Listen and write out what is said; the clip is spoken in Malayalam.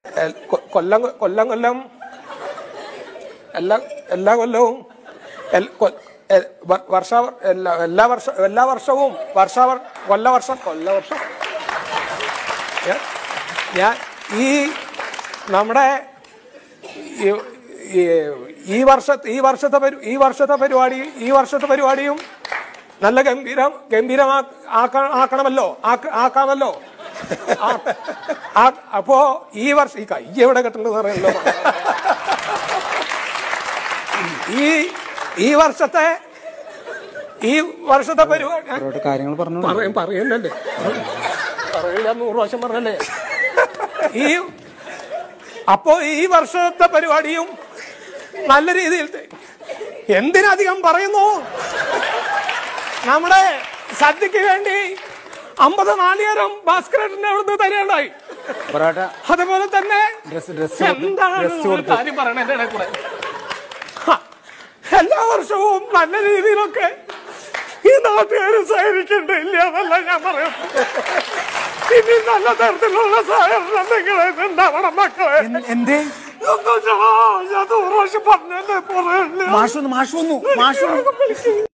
എൽ- കൊ- കൊല്ലം കൊല്ലം കൊല്ലം എല്ലാ എല്ലാ കൊല്ലവും എൽ- കൊ- എ- വ- വർഷ എല്ലാ എല്ലാ വർഷ എല്ലാ വർഷവും വർഷ കൊല്ലവർഷം കൊല്ലവർഷം ഞാൻ- ഞാൻ ഈ നമ്മുടെ ഈ- ഈ- ഈ വർഷ ഈ വർഷത്തെ പരി- ഈ വർഷത്തെ പരിപാടി ഈ വർഷത്തെ പരിപാടിയും നല്ല ഗംഭീരം ഗംഭീരമാ ആക്ക- ആക്കണമല്ലോ ആക്ക- ആക്കാമല്ലോ ആ- ആ- അപ്പോ ഈ വർഷം ഈ കൈ എവിടെ കെട്ടേണ്ടത് അറിയല്ലോ ഈ ഈ വർഷത്തെ ഈ വർഷത്തെ പരിപാടി അവരോട് കാര്യങ്ങൾ പറഞ്ഞു പറയും പറയുന്നല്ലേ പറയില്ല നൂറ് പ്രാവശ്യം പറഞ്ഞല്ലേ ഈ അപ്പോ ഈ വർഷത്തെ പരിപാടിയും നല്ല രീതിയിൽ തെ- എന്തിനധികം പറയുന്നു നമ്മുടെ സദ്യക്ക് വേണ്ടി അമ്പത് നാളികേരം ഭാസ്കരന്റെ അവിടുന്ന് തരേണ്ടായി പൊറോട്ട അതുപോലെ തന്നെ ഡ്രസ് ഡ്രസ് എന്താണ് നിങ്ങൾ കാര്യം പറയണത് എന്റെ ഇടയിൽ കൂടെ? ഹ, എല്ലാ വർഷവും നല്ല രീതിയിലൊക്കെ ഈ നാട്ടുകാർ സഹകരിക്കണ്ടില്ല എന്നല്ല ഞാൻ പറയുന്നത് ഇനി നല്ല തരത്തിലുള്ള സഹകരണം നിങ്ങളെ ഉണ്ടാവണം മക്കളെ എന്തേ ഒന്നും ഞാൻ ഞാൻ നൂറ് പ്രാവശ്യം പറഞ്ഞല്ലേ പറയല്ലേ മാഷ് വന്നു മാഷ് വന്നു മാഷ് വന്നു